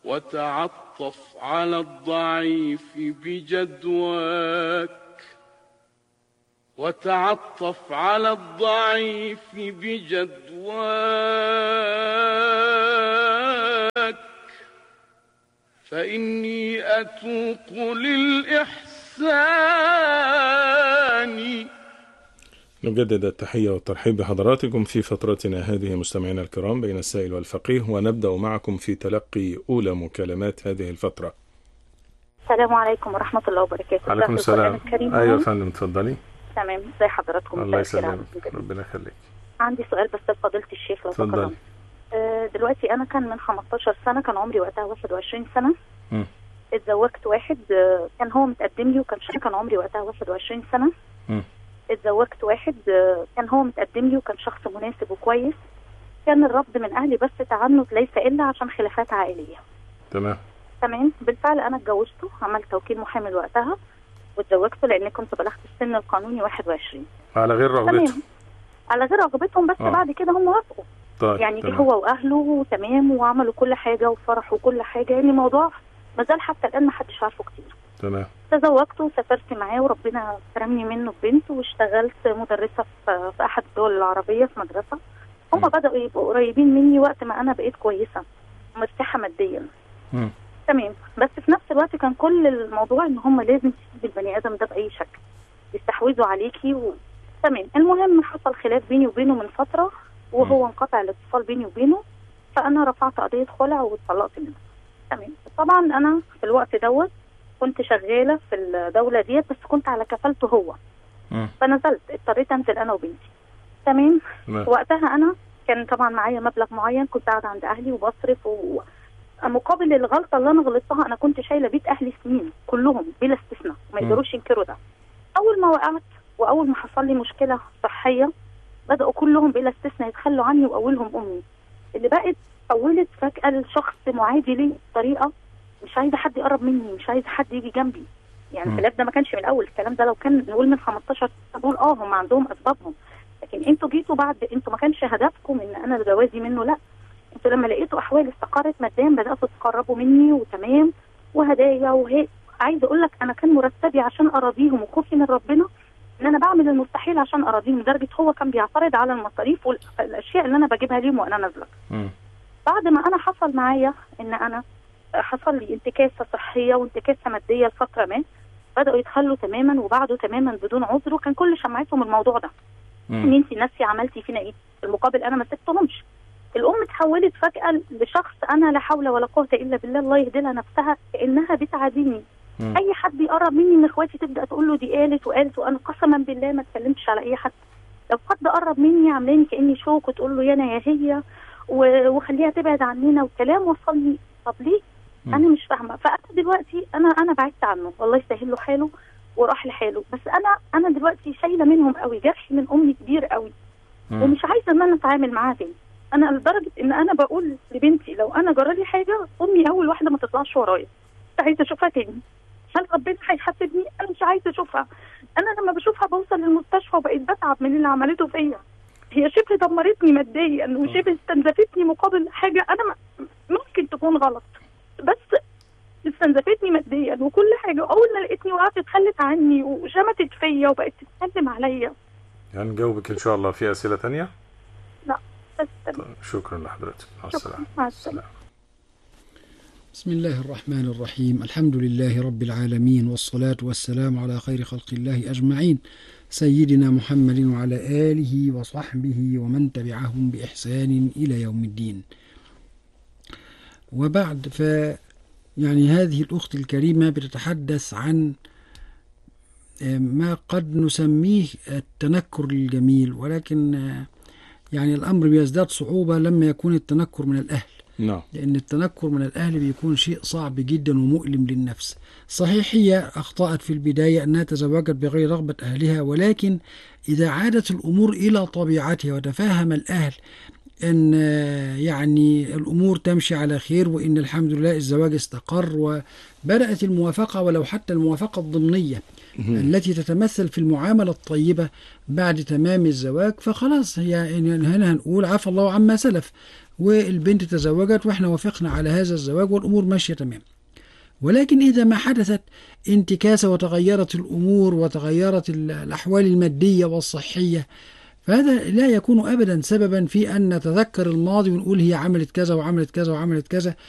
وتعطف على الضعيف بجدواك وتعطف على الضعيف بجدواك فإني أتوق للإحسان نجدد التحية والترحيب بحضراتكم في فترتنا هذه مستمعينا الكرام بين السائل والفقيه ونبدأ معكم في تلقي أولى مكالمات هذه الفترة السلام عليكم ورحمة الله وبركاته عليكم أستاذ القرآن السلام الكريم أيوة يا معاك؟ فندم اتفضلي تمام ازي حضراتكم الله مساء الخير يسلمك عليكم. ربنا يخليك عندي سؤال بس لفضيلة الشيخ لو اتفضلي. تكرم آه، دلوقتي أنا كان من 15 سنة كان عمري وقتها 21 سنة مم. اتزوجت واحد آه، كان هو متقدم لي وكان شخص كان عمري وقتها 21 سنة مم. اتزوجت واحد آه، كان هو متقدم لي وكان شخص مناسب وكويس كان الرفض من أهلي بس تعنت ليس إلا عشان خلافات عائلية تمام تمام بالفعل انا اتجوزته عملت توكيل محامي وقتها واتزوجته لان كنت بلغت السن القانوني 21 على غير تمام رغبته على غير رغبتهم بس آه. بعد كده هم وافقوا طيب يعني جه تمام. هو واهله تمام وعملوا كل حاجه وفرحوا كل حاجه يعني الموضوع ما زال حتى الان ما حدش عارفه كتير تمام تزوجته وسافرت معاه وربنا كرمني منه ببنت واشتغلت مدرسه في, في احد الدول العربيه في مدرسه هم م. بداوا يبقوا قريبين مني وقت ما انا بقيت كويسه ومرتاحه ماديا مم. تمام بس في نفس الوقت كان كل الموضوع ان هم لازم تسيب البني ادم ده باي شكل يستحوذوا عليكي و... تمام المهم حصل خلاف بيني وبينه من فتره وهو انقطع الاتصال بيني وبينه فانا رفعت قضيه خلع واتطلقت منه تمام طبعا انا في الوقت دوت كنت شغاله في الدوله ديت بس كنت على كفالته هو مم. فنزلت اضطريت انزل انا وبنتي تمام تمام وقتها انا كان طبعا معايا مبلغ معين كنت قاعده عند اهلي وبصرف و... مقابل الغلطه اللي انا غلطتها انا كنت شايله بيت اهلي سنين كلهم بلا استثناء ما مم. يقدروش ينكروا ده اول ما وقعت واول ما حصل لي مشكله صحيه بداوا كلهم بلا استثناء يتخلوا عني واولهم امي اللي بقت حولت فجاه لشخص معادي لي بطريقه مش عايزه حد يقرب مني مش عايزه حد يجي جنبي يعني مم. الخلاف ده ما كانش من الاول الكلام ده لو كان نقول من 15 سنه نقول اه هم عندهم اسبابهم لكن انتوا جيتوا بعد انتوا ما كانش هدفكم ان انا جوازي منه لا انتوا لما لقيتوا احوالي استقرت ماديا بداتوا تقربوا مني وتمام وهدايا وهي عايزه اقول لك انا كان مرتبي عشان اراضيهم وخوفي من ربنا ان انا بعمل المستحيل عشان اراضيهم لدرجه هو كان بيعترض على المصاريف والاشياء اللي انا بجيبها ليهم وانا نازله مم. بعد ما انا حصل معايا ان انا حصل لي انتكاسه صحيه وانتكاسه ماديه لفتره ما بداوا يتخلوا تماما وبعدوا تماما بدون عذر وكان كل شمعتهم الموضوع ده ان مم. انت نفسي عملتي فينا ايه في المقابل انا ما سبتهمش الام اتحولت فجاه لشخص انا لا حول ولا قوه الا بالله الله يهدي لها نفسها كانها بتعاديني مم. اي حد يقرب مني من اخواتي تبدا تقول له دي قالت وقالت وانا قسما بالله ما اتكلمتش على اي حد لو حد قرب مني عاملاني كاني شوك وتقول له يا انا يا هي و- وخليها تبعد عننا والكلام وصلني طب ليه مم. انا مش فاهمه فانا دلوقتي انا انا بعدت عنه والله يسهل له حاله وراح لحاله بس انا انا دلوقتي شايله منهم قوي جرحي من امي كبير قوي مم. ومش عايزه ان انا اتعامل معاها تاني انا لدرجه ان انا بقول لبنتي لو انا جرالي حاجه امي اول واحده ما تطلعش ورايا مش عايزه اشوفها تاني هل ربنا هيحاسبني انا مش عايزه اشوفها انا لما بشوفها بوصل للمستشفى وبقيت بتعب من اللي عملته فيا هي شبه دمرتني ماديا وشبه استنزفتني مقابل حاجه انا م- ممكن تكون غلط بس استنزفتني ماديا وكل حاجه اول ما لقيتني وقفت اتخلت عني وشمتت فيا وبقت تتكلم عليا هنجاوبك ان شاء الله في اسئله تانية بس طيب، شكرا لحضرتك مع شكرا السلامه مع السلامه السلام. بسم الله الرحمن الرحيم الحمد لله رب العالمين والصلاة والسلام على خير خلق الله أجمعين سيدنا محمد وعلى آله وصحبه ومن تبعهم بإحسان إلى يوم الدين وبعد ف يعني هذه الأخت الكريمة بتتحدث عن آه، ما قد نسميه التنكر الجميل ولكن آه، يعني الأمر بيزداد صعوبة لما يكون التنكر من الأهل نعم لأن التنكر من الأهل بيكون شيء صعب جدا ومؤلم للنفس صحيح هي أخطأت في البداية أنها تزوجت بغير رغبة أهلها ولكن إذا عادت الأمور إلى طبيعتها وتفاهم الأهل ان آه، يعني الامور تمشي على خير وان الحمد لله الزواج استقر وبدات الموافقه ولو حتى الموافقه الضمنيه التي تتمثل في المعامله الطيبه بعد تمام الزواج فخلاص هي هنا هنقول عفى الله عما سلف والبنت تزوجت واحنا وافقنا على هذا الزواج والامور ماشيه تمام ولكن إذا ما حدثت انتكاسة وتغيرت الأمور وتغيرت ال- الأحوال المادية والصحية فهذا لا يكون أبدا سببا في أن نتذكر الماضي ونقول هي عملت كذا وعملت كذا وعملت كذا